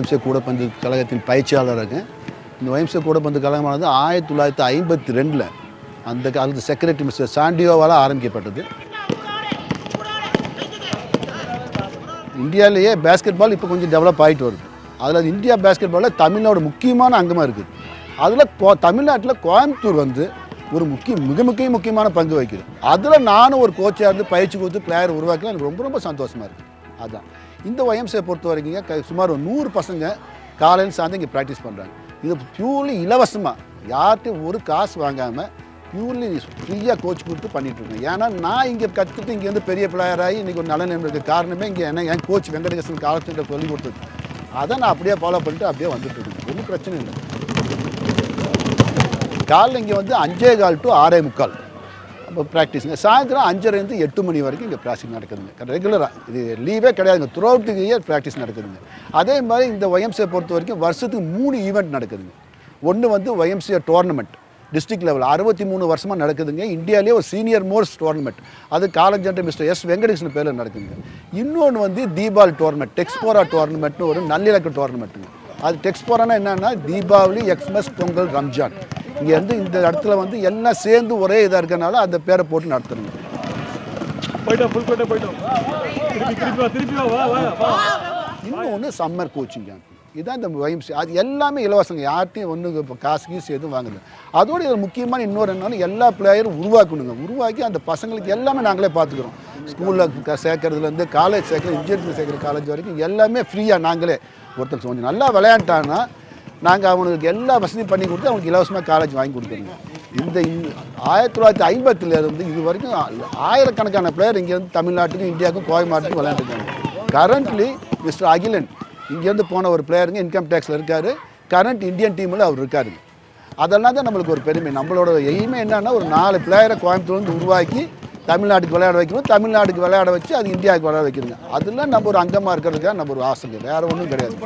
ஒயம்சே கூடப்பந்து கழகத்தின் பயிற்சியாளர் இருக்கேன் இந்த ஒயம்சே கூடப்பந்து கழகமானது ஆயிரத்தி தொள்ளாயிரத்தி ஐம்பத்தி ரெண்டில் அந்த காலத்து செக்ரட்டரி மிஸ்டர் சாண்டியோவால் ஆரம்பிக்கப்பட்டது இந்தியாவிலேயே பேஸ்கெட் பால் இப்போ கொஞ்சம் டெவலப் ஆகிட்டு வருது அதில் இந்தியா பேஸ்கெட் பாலில் தமிழ்நாடு முக்கியமான அங்கமாக இருக்குது அதில் கோ தமிழ்நாட்டில் கோயம்புத்தூர் வந்து ஒரு முக்கிய மிக முக்கிய முக்கியமான பங்கு வகிக்குது அதில் நானும் ஒரு கோச்சாக இருந்து பயிற்சி கொடுத்து பிளேயர் உருவாக்கல எனக்கு ரொம்ப ரொம்ப சந்தோஷமாக இருக்குது அதுதான் இந்த ஒயம்சே பொறுத்த வரைக்கும் க- சுமார் ஒரு நூறு பசங்க காலையில் சாயந்தரம் இங்கே ப்ராக்டிஸ் பண்ணுறாங்க இது பியூர்லி இலவசமாக யார்கிட்டையும் ஒரு காசு வாங்காமல் பியூர்லி ஃப்ரீயாக கோச் கொடுத்து பண்ணிட்டு இருக்கேன் ஏன்னா நான் இங்கே கற்றுட்டு இங்கே வந்து பெரிய பிளேயர் ஆகி இன்றைக்கி ஒரு நல்ல நிலைமை இருக்க காரணமே இங்கே என்ன என் கோச் வெங்கடகிருஷ்ணன் காலத்தில் சொல்லி கொடுத்தது அதை நான் அப்படியே ஃபாலோ பண்ணிட்டு அப்படியே வந்துட்டு இருக்கேன் ஒன்றும் பிரச்சனை இல்லை காலைல இங்கே வந்து அஞ்சே கால் டு ஆறே முக்கால் அப்போ ப்ராக்டிஸுங்க சாயந்தரம் அஞ்சரைலேருந்து எட்டு மணி வரைக்கும் இங்கே ப்ராக்டிஸ் நடக்குதுங்க ரெகுலராக இது லீவே கிடையாதுங்க த்ரூ அவுட் இயர் ப்ராக்டிஸ் நடக்குதுங்க அதே மாதிரி இந்த ஒயம்சியை பொறுத்த வரைக்கும் வருஷத்துக்கு மூணு ஈவெண்ட் நடக்குதுங்க ஒன்று வந்து ஒயம்சிஏ டோர்னமெண்ட் டிஸ்ட்ரிக்ட் லெவல் அறுபத்தி மூணு வருஷமாக நடக்குதுங்க இந்தியாவிலே ஒரு சீனியர் மோஸ்ட் டோர்னமெண்ட் அது காலஞ்சென்ற மிஸ்டர் எஸ் வெங்கடேஷன் பேரில் நடக்குதுங்க இன்னொன்று வந்து தீபாவளி டோர்னமெண்ட் டெக்ஸ்போரா டோர்னமெண்ட்னு ஒரு நல்லிலக்க டோர்னமெண்ட்டுங்க அது டெக்ஸ்போரானா என்னன்னா தீபாவளி எக்ஸ்மஸ் பொங்கல் ரம்ஜான் இங்கே வந்து இந்த இடத்துல வந்து எல்லாம் சேர்ந்து ஒரே இதாக இருக்கறனால அந்த பேரை போட்டு நடத்துறோங்க போயிட்டோம் ஃபுல் கோட்டை போயிட்டோம் திருப்பி திருப்பி வா திருப்பி வா வா வா வா இன்னொன்று சம்மர் கோச்சிங் கேம்ப் இதுதான் இந்த வைம்ஸ் அது எல்லாமே இலவசங்க யார்ட்டையும் ஒன்று இப்போ காசு கீசு எதுவும் வாங்குது அதோட இதில் முக்கியமான இன்னொரு என்னன்னா எல்லா பிளேயரும் உருவாக்கணுங்க உருவாக்கி அந்த பசங்களுக்கு எல்லாமே நாங்களே பார்த்துக்குறோம் ஸ்கூலில் சேர்க்கறதுலேருந்து காலேஜ் சேர்க்குறது இன்ஜினியரிங் சேர்க்குற காலேஜ் வரைக்கும் எல்லாமே ஃப்ரீயாக நாங்களே ஒருத்தர் கொஞ்சம் நல்லா விளையாண்டான்னா நாங்கள் அவனுக்கு எல்லா வசதியும் பண்ணி கொடுத்து அவனுக்கு இலவசமாக காலேஜ் வாங்கி கொடுக்குறோங்க இந்த இந்த ஆயிரத்தி தொள்ளாயிரத்தி ஐம்பத்துல இருந்து இது வரைக்கும் ஆ- ஆயிரக்கணக்கான பிளேயர் இங்கேருந்து தமிழ்நாட்டுக்கும் இந்தியாவுக்கும் கோயமாட்டுக்கும் விளையாண்டுருக்காங்க கரண்ட்லி மிஸ்டர் அகிலன் இங்கேருந்து போன ஒரு பிளேயருங்க இன்கம் டேக்ஸில் இருக்கார் கரண்ட் இந்தியன் டீமில் அவர் இருக்காருங்க அதெல்லாம் தான் நம்மளுக்கு ஒரு பெருமை நம்மளோட எய்மே என்னன்னா ஒரு நாலு பிளேயரை கோயம்புத்தூர்லேருந்து உருவாக்கி தமிழ்நாட்டுக்கு விளையாட வைக்கணும் தமிழ்நாட்டுக்கு விளையாட வச்சு அது இந்தியாவுக்கு விளையாட வைக்கணுங்க அதெல்லாம் நம்ம ஒரு அங்கமாக இருக்கிறதுக்காக நம்ம ஒரு ஆசைங்க வேறு ஒன்றும் கிடையாது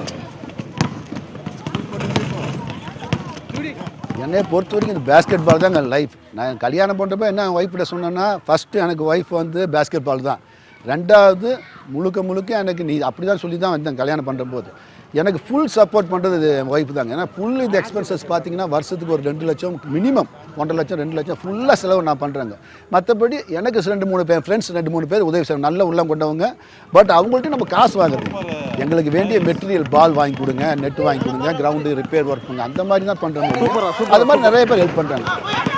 என்னை பொறுத்த வரைக்கும் இந்த பேஸ்கெட் பால் தாங்க லைஃப் நான் கல்யாணம் பண்ணுறப்ப என்ன ஒய்ஃப்கிட்ட சொன்னேன்னா ஃபஸ்ட்டு எனக்கு ஒய்ஃப் வந்து பேஸ்கெட் பால் தான் ரெண்டாவது முழுக்க முழுக்க எனக்கு நீ அப்படி தான் சொல்லி தான் வந்தேன் கல்யாணம் பண்ணும்போது எனக்கு ஃபுல் சப்போர்ட் பண்ணுறது இது என் ஒய்ஃப் தாங்க ஏன்னா ஃபுல் இந்த எக்ஸ்பென்சஸ் பார்த்தீங்கன்னா வருஷத்துக்கு ஒரு ரெண்டு லட்சம் மினிமம் ஒன்றரை லட்சம் ரெண்டு லட்சம் ஃபுல்லாக செலவு நான் பண்ணுறேங்க மற்றபடி எனக்கு ரெண்டு மூணு பேர் ஃப்ரெண்ட்ஸ் ரெண்டு மூணு பேர் உதவி செய்வாங்க நல்ல உள்ளம் கொண்டவங்க பட் அவங்கள்ட்ட நம்ம காசு வாங்குறது எங்களுக்கு வேண்டிய மெட்டீரியல் பால் வாங்கி கொடுங்க நெட் வாங்கி கொடுங்க கிரவுண்டு ரிப்பேர் ஒர்க் பண்ணுங்க அந்த மாதிரி தான் பண்ணுறாங்க அது மாதிரி நிறைய பேர் ஹெல்ப் பண்ணுறாங்க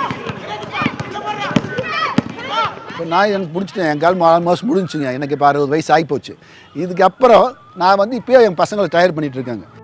இப்போ நான் எனக்கு முடிச்சிட்டேன் என் கால் ஆல்மோஸ்ட் முடிஞ்சுங்க எனக்கு இப்போ அறுபது வயசு ஆகிப்போச்சு இதுக்கப்புறம் நான் வந்து இப்போயே என் பசங்களை தயார் பண்ணிட்டு இருக்காங்க